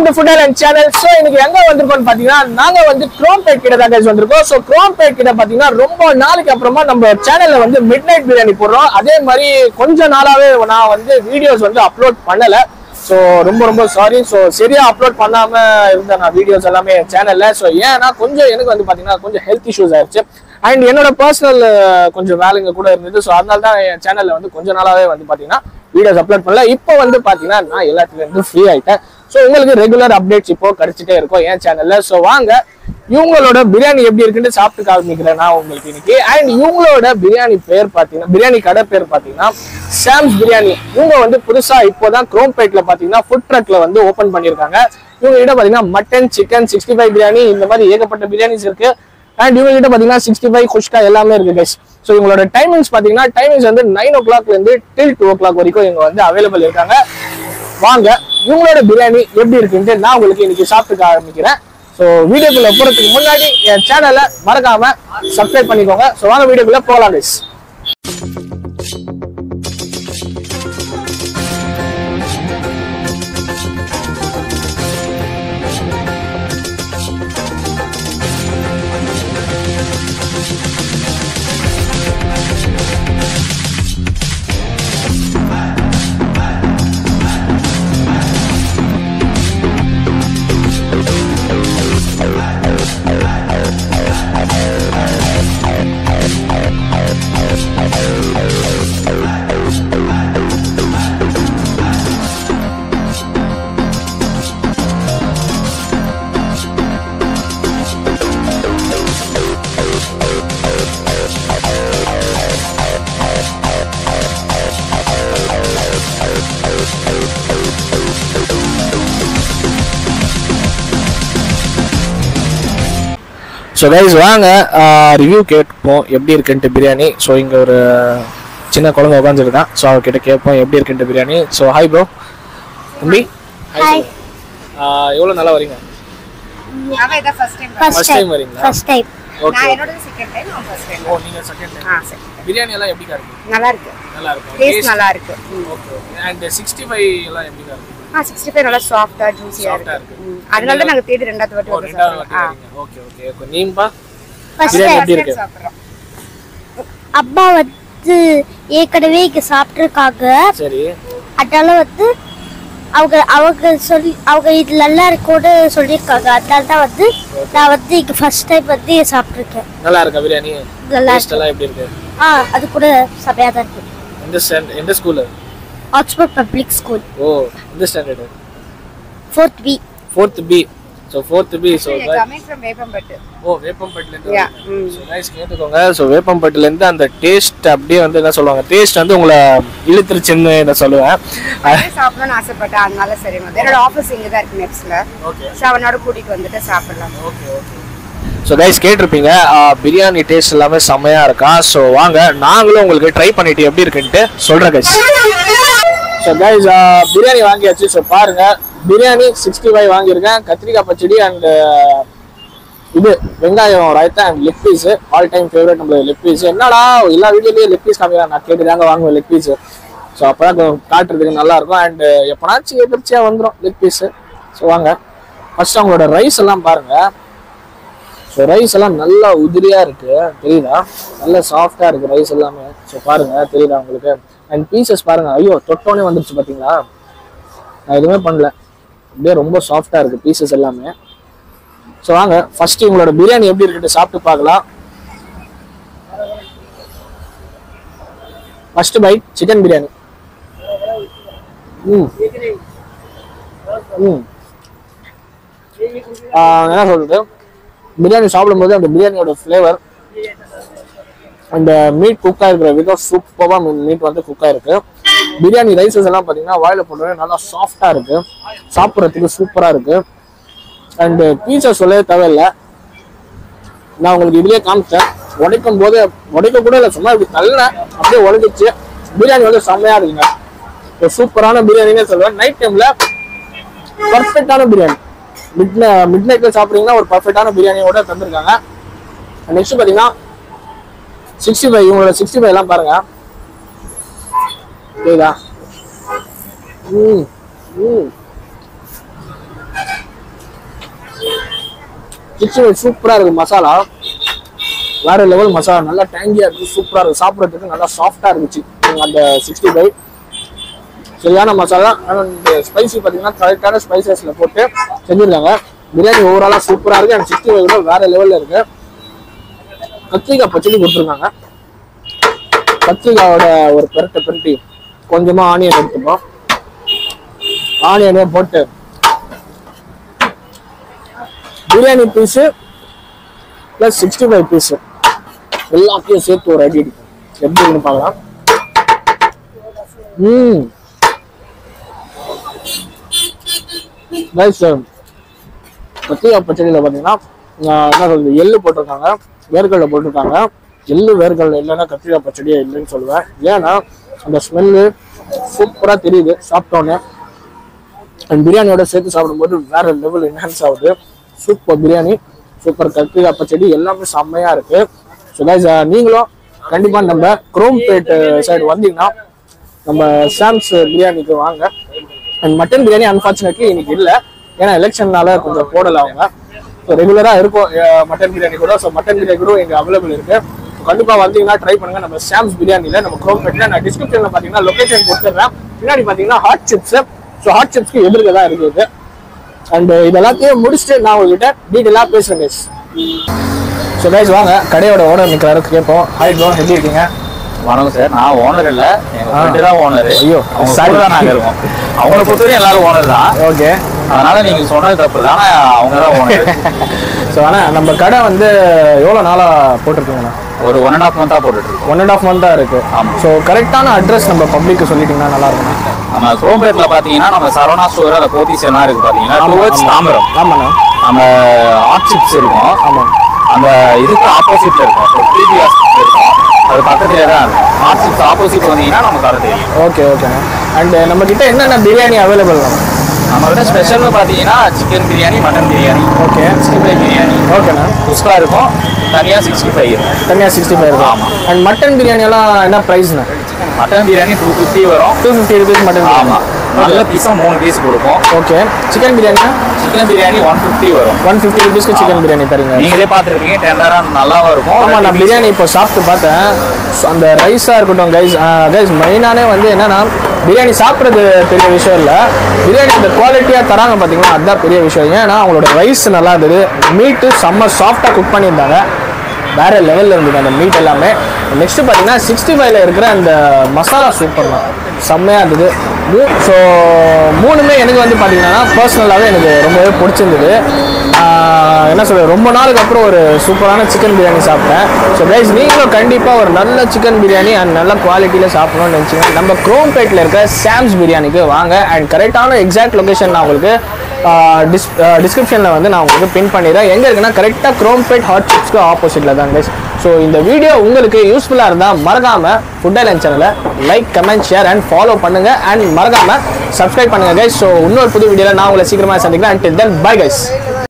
Welcome to food and channel so இன்னைக்கு எங்க வந்திருக்கோம்னு பாத்தீங்கன்னா நாங்க வந்து குரோம்பேட் கிட்ட தான் guys வந்திருக்கோம் ஸோ குரோம்பேட் கிட்ட பாத்தீங்கன்னா ரொம்ப நாளைக்கு அப்புறமா நம்ம சேனல்ல வந்து மிட் நைட் பிரியாணி போடுறோம் அதே மாதிரி கொஞ்ச நாளாவே நான் வந்து வீடியோஸ் வந்து அப்லோட் பண்ணல ஸோ ரொம்ப ரொம்ப சாரி ஸோ சரியா அப்லோட் பண்ணாம இருந்த நான் வீடியோஸ் எல்லாமே சேனல்ல ஸோ ஏன்னா கொஞ்சம் எனக்கு வந்து பாத்தீங்கன்னா கொஞ்சம் ஹெல்த் இஷ்யூஸ் ஆயிடுச்சு அண்ட் என்னோட பர்சனல் கொஞ்சம் வேலைங்க கூட இருந்தது ஸோ அதனால தான் என் சேனல்ல வந்து கொஞ்ச நாளாவே வந்து பாத்தீங்கன்னா வீடியோஸ் அப்லோட் பண்ணல இப்போ வந்து பாத்தீங்கன்னா நான் எல்லாத்துலேயும் இருந்து ஃப்ரீ ஆயிட்டேன் ஸோ உங்களுக்கு ரெகுலர் அப்டேட்ஸ் இப்போ கிடைச்சிட்டே இருக்கும் என் சேனல்ல ஸோ வாங்க இவங்களோட பிரியாணி எப்படி இருக்குன்னு சாப்பிட்டு காமிக்கிறேன் நான் உங்களுக்கு இன்னைக்கு அண்ட் இவங்களோட பிரியாணி பேர் பாத்தீங்கன்னா பிரியாணி கடை பேர் பாத்தீங்கன்னா சாம்ஸ் பிரியாணி இவங்க வந்து புதுசா இப்போதான் குரோம்பேட்ல பாத்தீங்கன்னா ஃபுட் ட்ரக்ல வந்து ஓபன் பண்ணியிருக்காங்க இவங்க கிட்ட பாத்தீங்கன்னா mutton chicken sixty five biryani இந்த மாதிரி ஏகப்பட்ட பிரியாணிஸ் இருக்கு அண்ட் இவங்க கிட்ட பாத்தீங்கன்னா சிக்ஸ்டி ஃபைவ் குஷ்கா எல்லாமே இருக்கு கைஸ் ஸோ இவங்களோட டைமிங்ஸ் பாத்தீங்கன்னா டைமிங்ஸ் வந்து நைன் ஓ கிளாக்ல இருந்து டில் டூ ஓ கிளாக் வரைக்கும் இவங்க வந்து அவைலபிள் இருக்காங்க வாங்க இவங்களோட பிரியாணி எப்படி இருக்குன்ட்டு நான் உங்களுக்கு இன்னைக்கு சாப்பிட்டு ஆரம்பிக்கிறேன் ஸோ வீடியோக்குள்ள போறதுக்கு முன்னாடி என் சேனலை மறக்காம சப்ஸ்கிரைப் பண்ணிக்கோங்க ஸோ வாங்க வீடியோக்குள்ள போகலாம் கைஸ் ஸோ கைஸ் வாங்க ரிவ்யூ கேட்போம் எப்படி இருக்குன்ட்டு பிரியாணி ஸோ இங்கே ஒரு சின்ன குழந்தை உட்காந்துருக்கான் ஸோ அவர்கிட்ட கேட்போம் எப்படி இருக்குன்ட்டு பிரியாணி ஸோ ஹாய் ப்ரோ தம்பி ஹாய் எவ்வளோ நல்லா வரீங்க அவன் இதான் first time first first time time வரீங்களா ஃபர்ஸ்ட் டைம் ஓகே நான் என்னோட செகண்ட் டைம் அவன் ஃபர்ஸ்ட் டைம் ஓ நீங்கள் செகண்ட் டைம் ஆ சரி பிரியாணி எல்லாம் எப்படிக்கா இருக்கு நல்லா இருக்கு நல்லா இருக்கும் டேஸ்ட் நல்லா இருக்கு okay okay and sixty five எல்லாம் எப்படிக்கா இருக்கு ஆ சிக்ஸ்டி ஃபைவ் நல்லா சாஃப்டா ஜூஸியா Soft-ஆ இருக்கு இருக்கு. ம். அதனால தான் நாங்க தேடி ரெண்டாவது வாட்டி ஓ வந்து ரெண்டாவது வாட்டி சாப்பிடுறோம் வரீங்க ஓகே ஓகே ஓகே நீங்கப்பா ஃபர்ஸ்ட் பிரியாணி டைம் எப்படி இருக்கு சாப்பிடுறோம் அப்பா வந்து ஏற்கனவே இங்க சாப்பிட்டுருக்காங்க சரி அதனால வந்து அவங்க அவங்க சொல்லி அவங்க இது நல்லா இருக்கும்னு சொல்லியிருக்காங்க அதனால தான் வந்து நான் வந்து இங்க ஃபர்ஸ்ட் டைம் வந்து சாப்பிட்ருக்கேன் நல்லா இருக்கா பிரியாணி நல்லா டேஸ்ட் எல்லாம் எப்படி இருக்கு ஆ அது கூட செமையாக தான் இருக்கு எந்த ஸ்டாண்ட் எந்த ஸ்கூலு ஆக்ஸ்போர்ட் பப்ளிக் ஸ்கூல் ஓ எந்த standard fourth B fourth B so fourth B so coming from Veppampattu ஓ வேப்பம்பட்டிலேருந்து Yeah. ம். ஸோ கைஸ் கேட்டுக்கோங்க ஸோ வேப்பம்பட்டிலேருந்து அந்த டேஸ்ட் அப்படியே வந்து என்ன சொல்லுவாங்க டேஸ்ட் வந்து உங்களை இழுத்துருச்சுன்னு நான் சொல்லுவேன் அதே சாப்பிடணும்னு ஆசைப்பட்டேன் அதனால சரி வந்து என்னோட ஆஃபீஸ் இங்க தான் இருக்கு நெக்ஸ்ட்ல ஓகே ஸோ அவனோட கூட்டிட்டு வந்துட்டு சாப்பிடலாம் ஓகே ஓகே ஸோ கைஸ் கேட்டிருப்பீங்க ஆஹ், பிரியாணி டேஸ்ட் எல்லாமே செம்மையா இருக்கா ஸோ வாங்க நாங்களும் உங்களுக்கு ட்ரை பண்ணிட்டு எப்படி இருக்குன்ட்டு சொல்றேன் கைஸ் ஸோ கைஸ் பிரியாணி வாங்கியாச்சு ஸோ பாருங்க பிரியாணி சிக்ஸ்டி ஃபைவ் வாங்கியிருக்கேன் கத்திரிக்காய் பச்சடி அண்ட் இது வெங்காயம் raita and leg piece all time favourite நம்மளுக்கு லெக் பீஸ் என்னடா எல்லா வீடியோலயும் லெக் பீஸ் காமிக்கிறேன் நான் கேட்டு தாங்க வாங்குவேன் லெக் பீஸ் ஸோ அப்பதான் கொஞ்சம் காட்டுறதுக்கு நல்லா இருக்கும் அண்ட் எப்பனாச்சும் எதிர்ச்சியா வந்துடும் லெக் பீஸ் ஸோ வாங்க ஃபர்ஸ்ட் அவங்களோட ரைஸ் எல்லாம் பாருங்க ஸோ ரைஸ் எல்லாம் நல்லா உதிரியா இருக்கு தெரியுதா நல்ல சாஃப்டா இருக்கு ரைஸ் எல்லாமே ஸோ பாருங்க தெரியுதா உங்களுக்கு அண்ட் பீசஸ் பாருங்க ஐயோ தொட்டோனே வந்துருச்சு பாத்தீங்களா நான் எதுவுமே பண்ணல அப்படியே ரொம்ப சாஃப்டா இருக்கு பீசஸ் எல்லாமே ஸோ வாங்க ஃபர்ஸ்ட் உங்களோட பிரியாணி எப்படி இருக்குன்னு சாப்பிட்டு பார்க்கலாம் ஃபர்ஸ்ட் பைட் சிக்கன் பிரியாணி ம் ம் ஆஹ் என்ன சொல்றது பிரியாணி சாப்பிடும்போது அந்த பிரியாணியோட ஃப்ளேவர் அந்த மீட் குக் ஆகிருக்கிற விதம் சூப்பராக மீட் வந்து குக் ஆயிருக்கு பிரியாணி ரைஸஸ் எல்லாம் பார்த்தீங்கன்னா வாயில போட்டோடனே நல்லா சாஃப்டா இருக்கு சாப்பிட்றதுக்கு சூப்பரா இருக்கு அண்ட் பீஸா சொல்லவே தேவையில்லை நான் உங்களுக்கு இதுலயே காமிச்சேன் உடைக்கும் போது உடைக்க கூட இல்லை சும்மா இப்படி தள்ளினேன் அப்படியே உடைச்சிச்சு பிரியாணி வந்து செம்மையா இருக்குங்க ஒரு சூப்பரான பிரியாணினே சொல்லுவேன் நைட் டைம்ல பர்ஃபெக்டான பிரியாணி மிட் மிட் நைட்ல சாப்பிட்றீங்கன்னா ஒரு பர்ஃபெக்டான பிரியாணியோட தந்திருக்காங்க நெக்ஸ்ட் பாத்தீங்கன்னா சிக்ஸ்டி ஃபைவ் இவங்களோட சிக்ஸ்டி ஃபைவ் எல்லாம் பாருங்க புரியுதா ம் ம் சிக்ஸ்டி ஃபைவ் சூப்பரா இருக்கு மசாலா வேற லெவல் மசாலா நல்லா டேங்கியா இருக்கு சூப்பரா இருக்கு சாப்பிட்றதுக்கு நல்லா சாஃப்டா இருந்துச்சு அந்த சிக்ஸ்டி ஃபைவ் சரியான மசாலா அண்ட் ஸ்பைசி பார்த்தீங்கன்னா கரெக்டான ஸ்பைசஸ்ல போட்டு செஞ்சிருக்காங்க பிரியாணி ஓவராலா சூப்பரா இருக்கு அண்ட் சிக்ஸ்டி ஃபைவ் கூட வேற லெவல்ல இருக்கு கத்திரிக்காய் பச்சடி கொடுத்துருக்காங்க கத்திரிக்காயோட ஒரு பெரட்டை பெரட்டி கொஞ்சமா ஆனியன் எடுத்துப்போம் ஆனியனே போட்டு biryani piece plus sixty five piece எல்லாத்தையும் சேர்த்து ஒரு அடி அடிக்கும் எப்படி இருக்குன்னு பார்க்கலாம் ம் ரைஸ் கத்திரிக்காய் பச்சடியில் பார்த்தீங்கன்னா ஆஹ் என்ன சொல்றது எள்ளு போட்டிருக்காங்க வேர்க்கடலை போட்டிருக்காங்க எள்ளு வேர்க்கடலை இல்லைன்னா கத்திரிக்காய் பச்சடியே இல்லைன்னு சொல்லுவேன் ஏன்னா அந்த ஸ்மெல்லு சூப்பராக தெரியுது சாப்பிட்டோன்னே அண்ட் பிரியாணியோட சேர்த்து சாப்பிடும்போது வேற லெவல் என்ஹான்ஸ் ஆகுது சூப்பர் பிரியாணி சூப்பர் கத்திரிக்காய் பச்சடி எல்லாமே செம்மையா இருக்கு ஸோ கைஸ் நீங்களும் கண்டிப்பா நம்ம குரோம்பேட் சைடு வந்தீங்கன்னா நம்ம சாம்ஸ் பிரியாணிக்கு வாங்க அண்ட் மட்டன் பிரியாணி அன்பார்ச்சுனேட்லி இன்னைக்கு இல்லை ஏன்னா எலெக்ஷன்னால கொஞ்சம் போடல அவங்க ஸோ ரெகுலராக இருக்கும் மட்டன் பிரியாணி கூட ஸோ மட்டன் பிரியாணி கூட இங்கே அவைலபிள் இருக்கு So, கண்டிப்பா வந்தீங்கன்னா ட்ரை பண்ணுங்க நம்ம சாம்ஸ் பிரியாணில நம்ம குரோம்பேட்ல நான் டிஸ்கிரிப்ஷன்ல பாத்தீங்கன்னா லொகேஷன் கொடுத்துட்றேன் பின்னாடி பாத்தீங்கன்னா ஹாட் சிப்ஸ் ஸோ ஹாட் சிப்ஸ்க்கு எதிர்க்க தான் இருக்குது அண்ட் இது எல்லாத்தையும் முடிச்சுட்டு நான் உங்ககிட்ட டீட்டெயிலாக பேசுறேன் கைஸ் ஸோ கைஸ் வாங்க கடையோட ஓனர் நிற்கிறாரு கேட்போம் ஹாய் ப்ரோ எப்படி இருக்கீங்க வணக்கம் சார் நான் ஓனர் இல்ல எங்க ஃப்ரெண்டு தான் ஓனர் ஐயோ, அவங்க sorry. கூட தான் நாங்க இருக்கோம் அவங்கள பொறுத்தவரையும் எல்லாரும் ஓனர் தான் ஓகே அதனால நீங்க சொன்னது தப்பு தான் ஆனா அவங்க தான் ஓனர் ஸோ ஆனால் நம்ம கடை வந்து எவ்வளோ நாளாக போட்டிருக்கீங்கண்ணா ஒரு ஒன் அண்ட் ஆஃப் மந்தா போட்டுட்டு இருக்கோம் ஒன் அண்ட் ஆஃப் மந்த் தான் இருக்கு ஆமா. ஸோ கரெக்டான அட்ரஸ் நம்ம பப்ளிக்கு சொல்லிட்டீங்கன்னா நல்லா இருக்கும் நம்ம குரோம்பேட்ல பாத்தீங்கன்னா நம்ம சரவணா ஸ்டோர் அந்த போத்தீஸ் எல்லாம் இருக்கு பாத்தீங்கன்னா டுவர்ட்ஸ் தாம்பரம் ஆமாண்ணா நம்ம ஆர்ட் சிப்ஸ் இருக்கும் ஆமாம் அந்த இதுக்கு ஆப்போசிட்ல இருக்கும் பிபி இருக்கும் அது பக்கத்துலேயே தான் இருக்கும் ஆர்ட் சிப்ஸ் ஆப்போசிட் வந்தீங்கன்னா நம்ம கடை தெரியும் ஓகே ஓகேண்ணா அண்ட் நம்ம கிட்ட என்னென்ன பிரியாணி அவைலபிள் நம்ம கிட்ட ஸ்பெஷல்னு பாத்தீங்கன்னா chicken biryani mutton biryani okay sixty five biryani ஓகேண்ணா குஸ்கா இருக்கும் தனியா சிக்ஸ்டி ஃபைவ் இருக்கும் தனியாக சிக்ஸ்டி ஃபைவ் இருக்கும் ஆமா. அண்ட் மட்டன் பிரியாணி எல்லாம் என்ன ப்ரைஸ்ண்ணா மட்டன் பிரியாணி டூ ஃபிஃப்டி வரும் டூ ஃபிஃப்டி ருபீஸ் மட்டன் ஆமா நல்ல பீஸா மூணு பீஸ் கொடுப்போம் ஓகே சிக்கன் பிரியாணினா சிக்கன் பிரியாணி ஒன் ஃபிஃப்டி வரும் ஒன் ஃபிஃப்டி ருபீஸ்க்கு சிக்கன் பிரியாணி தரீங்க நீங்களே பார்த்துருப்பீங்க டெண்டரா நல்லாவும் இருக்கும் ஆமா நான் பிரியாணி இப்போ சாப்பிட்டு பார்த்தேன் So, அந்த ரைஸாக இருக்கட்டும் கைஸ் கைஸ் மெயினானே வந்து என்னன்னா பிரியாணி சாப்பிட்றது பெரிய விஷயம் இல்லை பிரியாணி அந்த குவாலிட்டியாக தராங்க பார்த்தீங்கன்னா அதுதான் பெரிய விஷயம் ஏன்னா அவங்களோட ரைஸ் நல்லா இருந்தது மீட்டு செம்ம சாஃப்டாக குக் பண்ணியிருந்தாங்க வேற லெவலில் இருந்தது அந்த மீட் எல்லாமே நெக்ஸ்ட் பார்த்தீங்கன்னா சிக்ஸ்டி ஃபைவ்ல இருக்கிற அந்த மசாலா சூப்பர் தான் செம்மையாக இருந்தது ஸோ மூணுமே எனக்கு வந்து பார்த்தீங்கன்னா பர்சனலாகவே எனக்கு ரொம்பவே பிடிச்சிருந்தது ஆஹ் என்ன சொல்றது ரொம்ப நாளுக்கு அப்புறம் ஒரு சூப்பரான சிக்கன் பிரியாணி சாப்பிட்டேன் ஸோ கைஸ் நீங்களும் கண்டிப்பாக ஒரு நல்ல சிக்கன் பிரியாணி அண்ட் நல்ல குவாலிட்டியில் சாப்பிடணும்னு நினச்சிங்க நம்ம குரோம்பேட்டில் இருக்க சாம்ஸ் பிரியாணிக்கு வாங்க அண்ட் கரெக்டான எக்ஸாக்ட் லொகேஷன் நான் உங்களுக்கு டிஸ் டிஸ்கிரிப்ஷனில் வந்து நான் உங்களுக்கு பின் பண்ணிடுறேன் எங்கே இருக்குன்னா கரெக்டாக குரோம்பேட் ஹாட் சிப்ஸ்க்கு ஆப்போசிட்டில் தான் கைஸ் ஸோ இந்த வீடியோ உங்களுக்கு யூஸ்ஃபுல்லாக இருந்தால் மறக்காமல் ஃபுட் ஐலண்ட் சேனலை like comment share and follow பண்ணுங்கள் அண்ட் மறக்காமல் சப்ஸ்கிரைப் பண்ணுங்கள் கைஸ் ஸோ இன்னொரு புது வீடியோவில் நான் உங்களை சீக்கிரமாக சந்திக்கிறேன் அண்ட் தென் பை கைஸ்